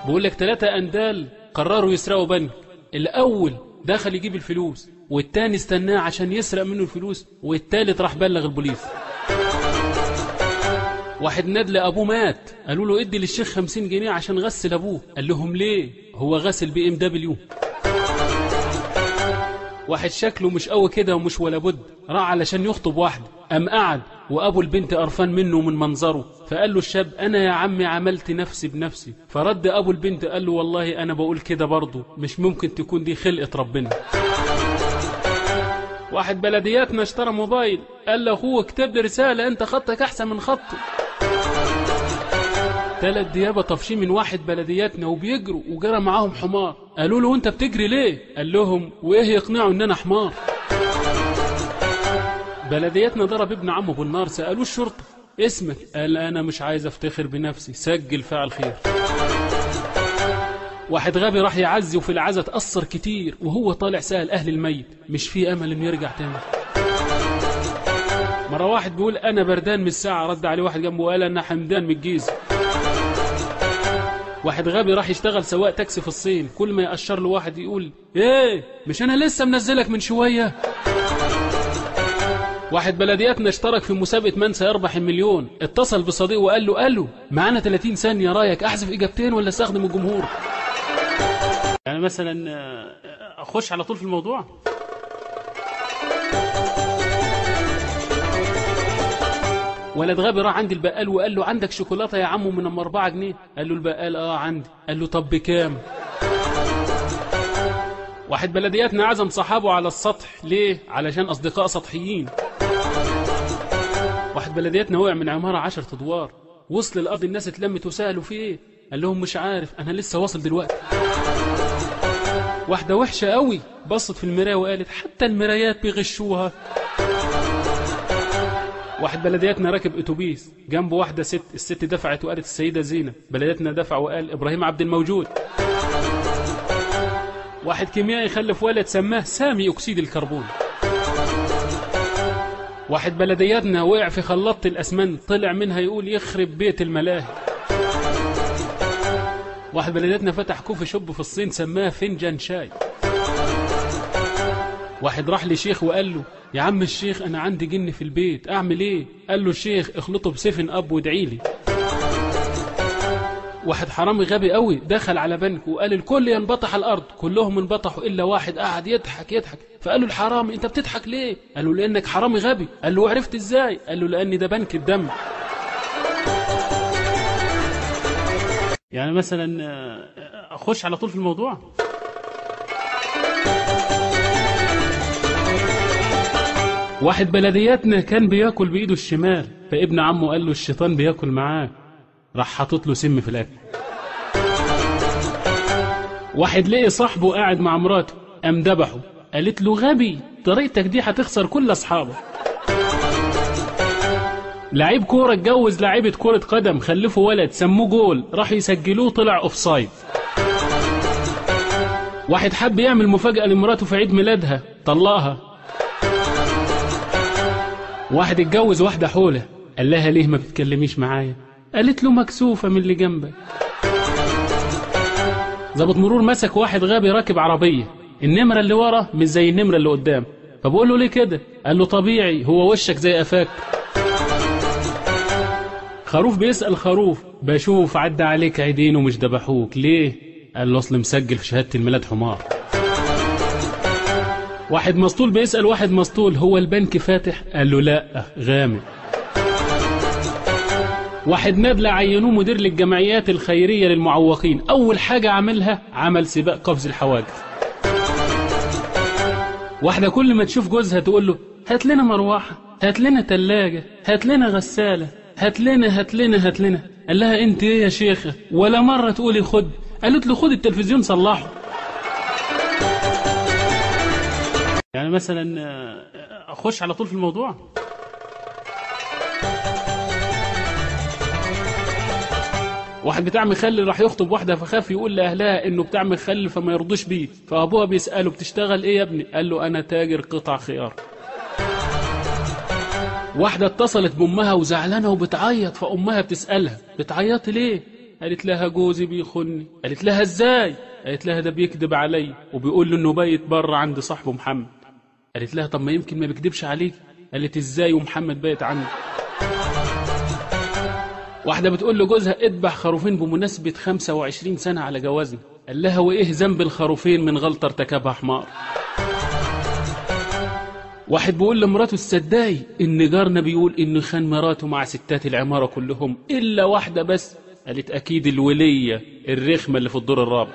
بقول لك ثلاثة أندال قرروا يسرقوا بنك الأول دخل يجيب الفلوس والتاني استناه عشان يسرق منه الفلوس والتالت راح بلغ البوليس واحد نادل أبوه مات قالوا له ادي للشيخ خمسين جنيه عشان غسل أبوه قال لهم ليه هو غسل بي ام دبليو واحد شكله مش قوي كده ومش ولا بد راح علشان يخطب واحدة قام قعد وابو البنت قرفان منه ومن منظره فقال له الشاب انا يا عمي عملت نفسي بنفسي فرد ابو البنت قال له والله انا بقول كده برضه مش ممكن تكون دي خلقة ربنا واحد بلدياتنا اشترى موبايل قال لاخوه اكتب لي رسالة انت خطك احسن من خطي تلات ديابة طفشين من واحد بلدياتنا وبيجروا وجرى معاهم حمار قالوا له انت بتجري ليه قال لهم وايه يقنعوا ان انا حمار بلدياتنا ضرب ابن عمه بالنار سألوه الشرطة اسمك قال انا مش عايز افتخر بنفسي سجل فعل خير واحد غبي راح يعزي وفي العزا اتأثر كتير وهو طالع سأل أهل الميت مش في أمل إنه يرجع تاني مرة واحد بيقول أنا بردان من الساعة رد عليه واحد جنبه قال أنا حمدان من الجيزة واحد غبي راح يشتغل سواق تاكسي في الصين كل ما يأشر له واحد يقول ايه مش انا لسه منزلك من شوية واحد بلدياتنا اشترك في مسابقة من سيربح المليون اتصل بصديقه وقال له قال له معانا 30 ثانية رايك احذف اجابتين ولا استخدم الجمهور يعني مثلا آه، اخش على طول في الموضوع ولد غبي راح عند البقال وقال له عندك شوكولاته يا عمو من ام 4 جنيه قال له البقال اه عندي قال له طب بكام واحد بلدياتنا عزم صحابه على السطح ليه علشان اصدقاء سطحيين واحد بلدياتنا وقع من عماره 10 ادوار وصل الارض الناس اتلمت وسالوا في ايه قال لهم مش عارف انا لسه واصل دلوقتي واحده وحشه قوي بصت في المرايه وقالت حتى المرايات بيغشوها واحد بلدياتنا راكب اتوبيس جنبه واحده ست الست دفعت وقالت السيده زينب بلدياتنا دفع وقال ابراهيم عبد الموجود واحد كيميائي خلف ولد سماه سامي اكسيد الكربون واحد بلدياتنا وقع في خلاطة الاسمنت طلع منها يقول يخرب بيت الملاهي واحد بلدياتنا فتح كوفي شوب في الصين سماه فنجان شاي واحد راح لشيخ وقال له يا عم الشيخ انا عندي جن في البيت اعمل ايه قال له الشيخ اخلطه بسفن اب وادعي لي واحد حرامي غبي قوي دخل على بنك وقال الكل ينبطح الارض كلهم انبطحوا الا واحد قعد يضحك يضحك فقال له الحرامي انت بتضحك ليه قال له لانك حرامي غبي قال له عرفت ازاي قال له لان ده بنك الدم يعني مثلا آه، اخش على طول في الموضوع واحد بلدياتنا كان بياكل بايده الشمال فابن عمه قال له الشيطان بياكل معاك راح حاطط له سم في الاكل واحد لقي صاحبه قاعد مع مراته قام ذبحه قالت له غبي طريقتك دي هتخسر كل اصحابك لعيب كورة اتجوز لعيبة كرة قدم خلفوا ولد سموه جول راح يسجلوه طلع اوفسايد واحد حب يعمل مفاجأة لمراته في عيد ميلادها طلقها واحد اتجوز واحدة حولة قال لها ليه ما بتكلميش معايا قالت له مكسوفة من اللي جنبك ظابط مرور مسك واحد غبي راكب عربية النمرة اللي ورا مش زي النمرة اللي قدام فبقول له ليه كده قال له طبيعي هو وشك زي قفاك خروف بيسأل خروف بشوف عدى عليك عيدين ومش دبحوك ليه قال له اصل مسجل في شهادة الميلاد حمار واحد مسطول بيسأل واحد مسطول هو البنك فاتح قال له لا غامق واحد نادلة عينوه مدير للجمعيات الخيرية للمعوقين أول حاجة عملها عمل سباق قفز الحواجز واحدة كل ما تشوف جوزها تقول له هات لنا مروحة هات لنا تلاجة هات لنا غسالة هات لنا هات لنا هات لنا قال لها انت ايه يا شيخة ولا مرة تقولي خد قالت له خد التلفزيون صلحه يعني مثلا آه، اخش على طول في الموضوع واحد بتاع مخلل راح يخطب واحدة فخاف يقول لأهلها إنه بتاع مخلل فما يرضوش بيه فأبوها بيسأله بتشتغل إيه يا ابني قال له أنا تاجر قطع خيار واحدة اتصلت بأمها وزعلانة وبتعيط فأمها بتسألها بتعيطي ليه قالت لها جوزي بيخني قالت لها ازاي قالت لها ده بيكذب علي وبيقول له انه بايت بره عند صاحبه محمد قالت لها طب ما يمكن ما بيكذبش عليك قالت ازاي ومحمد بايت عندي واحدة بتقول لجوزها اذبح خروفين بمناسبة 25 سنة على جوازنا قال لها وايه ذنب الخروفين من غلطة ارتكبها حمار واحد بيقول لمراته السداي ان جارنا بيقول انه خان مراته مع ستات العمارة كلهم الا واحدة بس قالت اكيد الولية الرخمة اللي في الدور الرابع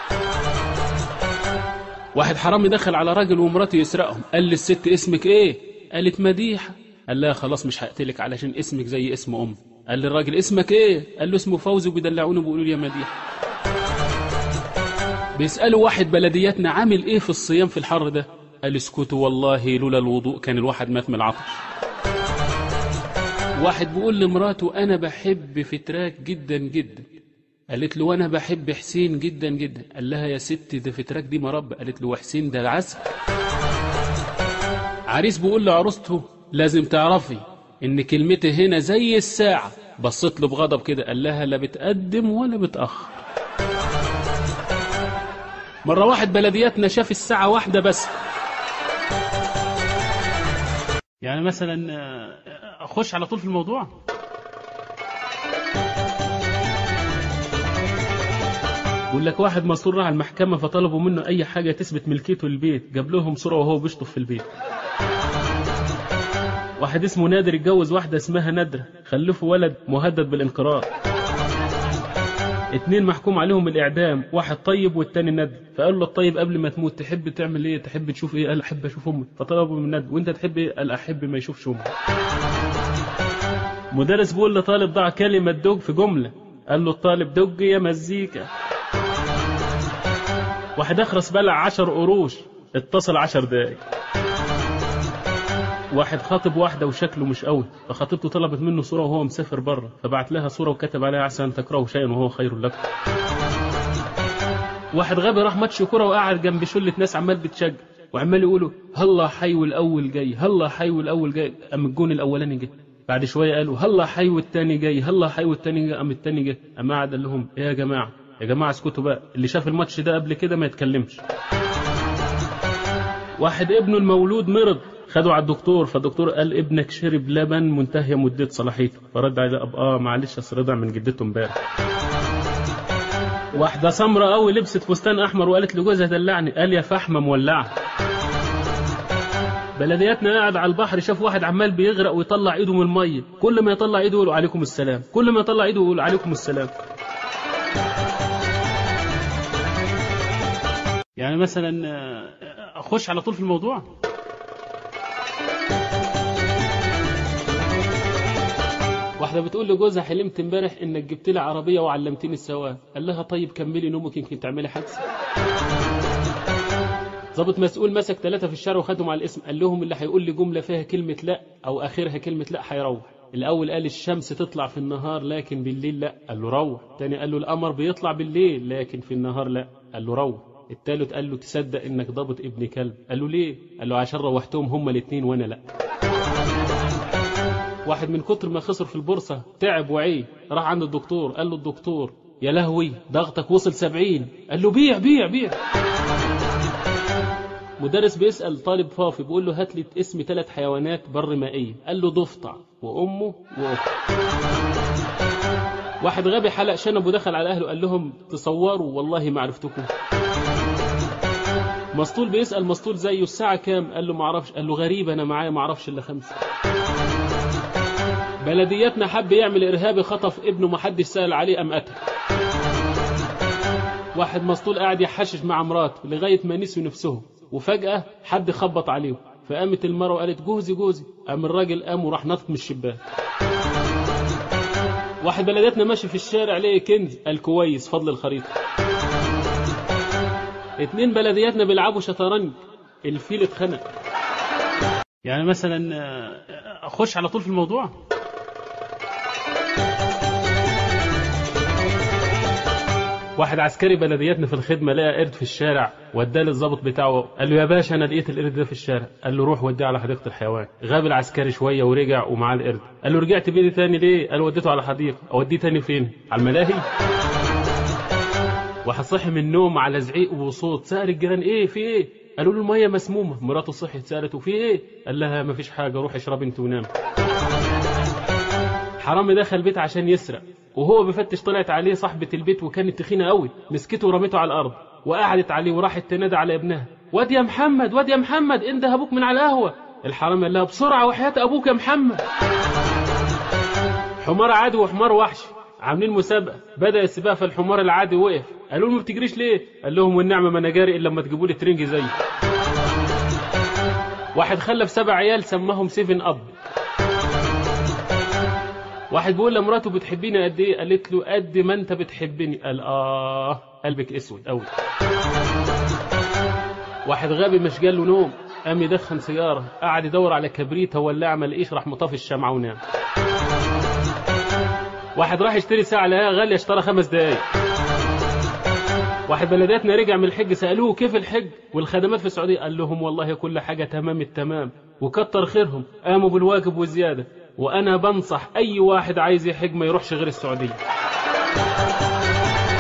واحد حرامي دخل على راجل ومراته يسرقهم قال للست اسمك ايه قالت مديحة قال لها خلاص مش هقتلك علشان اسمك زي اسم ام قال للراجل اسمك ايه قال له اسمه فوزي وبيدلعوني وبيقولوا لي يا مديحة بيسألوا واحد بلدياتنا عامل ايه في الصيام في الحر ده قال اسكتوا والله لولا الوضوء كان الواحد مات من العطش واحد بيقول لمراته انا بحب فتراك جدا جدا قالت له وانا بحب حسين جدا جدا قال لها يا ست ده فتراك دي مرب قالت له وحسين ده العسل عريس بيقول لعروسته لازم تعرفي ان كلمتي هنا زي الساعة بصت له بغضب كده قال لها لا بتقدم ولا بتأخر مرة واحد بلدياتنا شاف الساعة واحدة بس يعني مثلا اخش على طول في الموضوع يقول لك واحد مسؤول راح المحكمة فطلبوا منه أي حاجة تثبت ملكيته للبيت جاب لهم صورة وهو بيشطف في البيت واحد اسمه نادر اتجوز واحدة اسمها نادرة خلفوا ولد مهدد بالانقراض اتنين محكوم عليهم بالإعدام واحد طيب والتاني ندل فقالوا له الطيب قبل ما تموت تحب تعمل ايه تحب تشوف ايه قال احب اشوف امي فطلبوا من ندل وانت تحب ايه قال احب ما يشوفش امي مدرس بيقول لطالب ضع كلمة دوج في جملة قال له الطالب دوج يا مزيكا واحد اخرس بلع عشر قروش اتصل عشر دقايق واحد خاطب واحدة وشكله مش قوي فخطيبته طلبت منه صورة وهو مسافر بره فبعت لها صورة وكتب عليها عسى أن تكرهوا شيئا وهو خير لكم واحد غبي راح ماتش كورة وقعد جنب شلة ناس عمال بتشجع وعمال يقولوا هلا حي الأول جاي هلا حي الأول جاي أم الجون الأولاني جه بعد شوية قالوا هلا حي التاني جاي هلا حي التاني جاي أم التاني جه أم قعد قال لهم إيه يا جماعة يا جماعة اسكتوا بقى اللي شاف الماتش ده قبل كده ما يتكلمش واحد ابنه المولود مرض خدوا على الدكتور فالدكتور قال ابنك شرب لبن منتهية مدة صلاحيته فرد عليه اب اه معلش اصل رضع من جدته امبارح واحدة سمرة قوي لبست فستان احمر وقالت لجوزها دلعني قال يا فحمة مولعة بلدياتنا قاعد على البحر شاف واحد عمال بيغرق ويطلع ايده من المية كل ما يطلع ايده يقول عليكم السلام كل ما يطلع ايده يقول عليكم السلام يعني مثلا اخش على طول في الموضوع واحدة بتقول لجوزها حلمت امبارح انك جبت لي عربية وعلمتني السواقة قال لها طيب كملي نومك يمكن تعملي حادثة ضابط مسؤول مسك ثلاثة في الشارع وخدهم على الاسم قال لهم اللي هيقول لي جملة فيها كلمة لا او اخرها كلمة لا هيروح الاول قال الشمس تطلع في النهار لكن بالليل لا قال له روح الثاني قال له القمر بيطلع بالليل لكن في النهار لا قال له روح الثالث قال له تصدق انك ضابط ابن كلب قال له ليه قال له عشان روحتهم هما الاثنين وانا لا واحد من كتر ما خسر في البورصة تعب وعي راح عند الدكتور قال له الدكتور يا لهوي ضغطك وصل سبعين قال له بيع بيع بيع مدرس بيسأل طالب فافي بيقول له هات لي اسم ثلاث حيوانات بر مائية قال له ضفدع وأمه وأخته واحد غبي حلق شنب ودخل على أهله قال لهم تصوروا والله ما عرفتكم مسطول بيسأل مسطول زيه الساعة كام قال له ما اعرفش قال له غريب أنا معايا ما اعرفش إلا خمسة بلدياتنا حب يعمل إرهابي خطف ابنه ما حدش سأل عليه أم قتل واحد مسطول قاعد يحشش مع مراته لغاية ما نسوا نفسهم وفجأة حد خبط عليهم فقامت المرة وقالت جوزي جوزي قام الراجل قام وراح نطط من الشباك واحد بلدياتنا ماشي في الشارع لقي كنز قال كويس فضل الخريطة اتنين بلدياتنا بيلعبوا شطرنج الفيل اتخنق يعني مثلا اخش على طول في الموضوع واحد عسكري بلدياتنا في الخدمه لقى قرد في الشارع وداه للظابط بتاعه قال له يا باشا انا لقيت القرد ده في الشارع قال له روح وديه على حديقه الحيوان غاب العسكري شويه ورجع ومعاه القرد قال له رجعت بيه تاني ليه قال وديته على حديقه اوديه تاني فين على الملاهي واحد صحي من النوم على زعيق وصوت سأل الجيران ايه في ايه قالوا له الميه مسمومه مراته صحيت سالته في ايه قال لها ما فيش حاجه روح اشرب انت ونام حرامي دخل البيت عشان يسرق وهو بيفتش طلعت عليه صاحبة البيت وكانت تخينة قوي مسكته ورميته على الأرض وقعدت عليه وراحت تنادى على ابنها واد يا محمد واد يا محمد انده ابوك من على القهوة الحرامي قال لها بسرعة وحياة ابوك يا محمد حمار عادي وحمار وحشي عاملين مسابقة بدأ السباق فالحمار العادي وقف قالوا له ما بتجريش ليه قال لهم والنعمة ما انا جاري الا لما تجيبوا لي ترنج زي واحد خلف سبع عيال سماهم سيفن اب واحد بيقول لمراته بتحبيني قد ايه قالت له قد ما انت بتحبني قال اه قلبك اسود قوي واحد غبي مش جاله نوم قام يدخن سياره قعد يدور على كبريت ولاعه ما لقيش راح مطفي الشمعه ونام واحد راح يشتري ساعه لقاها غاليه اشترى خمس دقايق واحد بلدياتنا رجع من الحج سألوه كيف الحج والخدمات في السعودية قال لهم والله كل حاجة تمام التمام وكتر خيرهم قاموا بالواجب والزيادة وأنا بنصح أي واحد عايز يحج ما يروحش غير السعودية